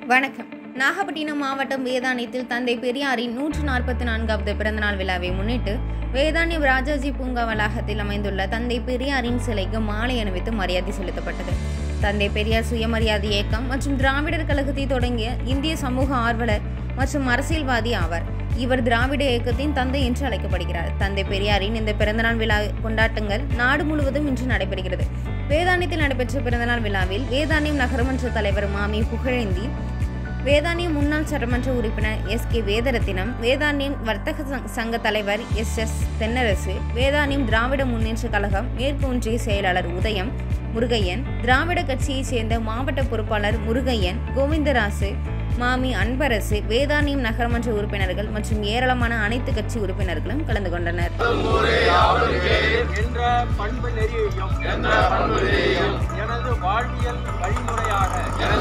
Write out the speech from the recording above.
வணக்கம் நாகப்பட்டினம் மாவட்டம் வேதானியத்தில் தந்தை பெரியாரின் நூற்று நாற்பத்தி நான்காவது பிறந்தநாள் விழாவை முன்னிட்டு வேதானியம் ராஜாஜி பூங்கா வளாகத்தில் அமைந்துள்ள தந்தை பெரியாரின் சிலைக்கு மாலை அணிவித்து மரியாதை செலுத்தப்பட்டது தந்தை பெரியார் சுயமரியாதை இயக்கம் மற்றும் திராவிடர் கழகத்தை தொடங்கிய இந்திய சமூக ஆர்வலர் மற்றும் அரசியல்வாதி ஆவார் இவர் திராவிட இயக்கத்தின் தந்தை என்று அழைக்கப்படுகிறார் தந்தை பெரியாரின் இந்த பிறந்தநாள் விழா கொண்டாட்டங்கள் நாடு முழுவதும் இன்று நடைபெறுகிறது வேதானியத்தில் நடைபெற்ற பிறந்தநாள் விழாவில் வேதானியம் நகரமன்ற தலைவர் மாமி புகழேந்தி வேதானியம் முன்னாள் சட்டமன்ற உறுப்பினர் எஸ் கே வேதரத்தினம் வேதானியம் வர்த்தக சங்- சங்க தலைவர் எஸ் எஸ் தென்னரசு வேதானியம் திராவிட முன்னேற்ற கழகம் மேற்கு ஒன்றிய செயலாளர் உதயம் முருகையன் திராவிட கட்சியைச் சேர்ந்த மாவட்ட பொறுப்பாளர் முருகையன் கோவிந்தராசு மாமி அன்பரசு வேதானியம் நகரமன்ற உறுப்பினர்கள் மற்றும் ஏராளமான அனைத்து கட்சி உறுப்பினர்களும் கலந்து கொண்டனர் என்ற பண்பு நெறியையும் எனது வாழ்வியல் வழிமுறையாக